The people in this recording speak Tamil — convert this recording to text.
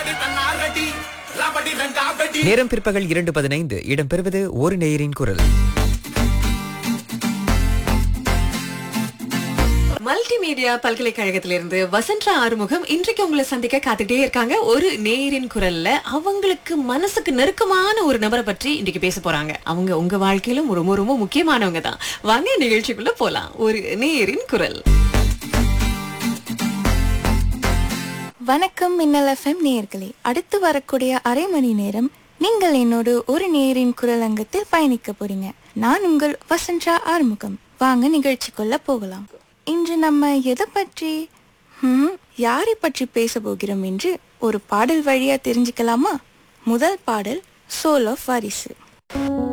நேரம் பிற்பகல் இரண்டு பதினைந்து இடம்பெறுவது ஒரு நேயரின் குரல் மல்டிமீடியா பல்கலைக்கழகத்திலிருந்து வசந்தா ஆறுமுகம் இன்றைக்கு உங்களை சந்திக்க காத்துட்டே இருக்காங்க ஒரு நேரின் குரல்ல அவங்களுக்கு மனசுக்கு நெருக்கமான ஒரு நபரை பற்றி இன்றைக்கு பேச போறாங்க அவங்க உங்க வாழ்க்கையிலும் ரொம்ப ரொம்ப முக்கியமானவங்க தான் வாங்க நிகழ்ச்சிக்குள்ள போலாம் ஒரு நேரின் குரல் வணக்கம் மின்னல் எஃப்எம் நேயர்களே அடுத்து வரக்கூடிய அரை மணி நேரம் நீங்கள் என்னோடு ஒரு நேரின் குரல் அங்கத்தில் பயணிக்க போறீங்க நான் உங்கள் வசந்தா ஆறுமுகம் வாங்க நிகழ்ச்சிக்குள்ள போகலாம் இன்று நம்ம எதை பற்றி ஹம், யாரை பற்றி பேச போகிறோம் என்று ஒரு பாடல் வழியா தெரிஞ்சுக்கலாமா முதல் பாடல் சோல் ஆஃப் வாரிசு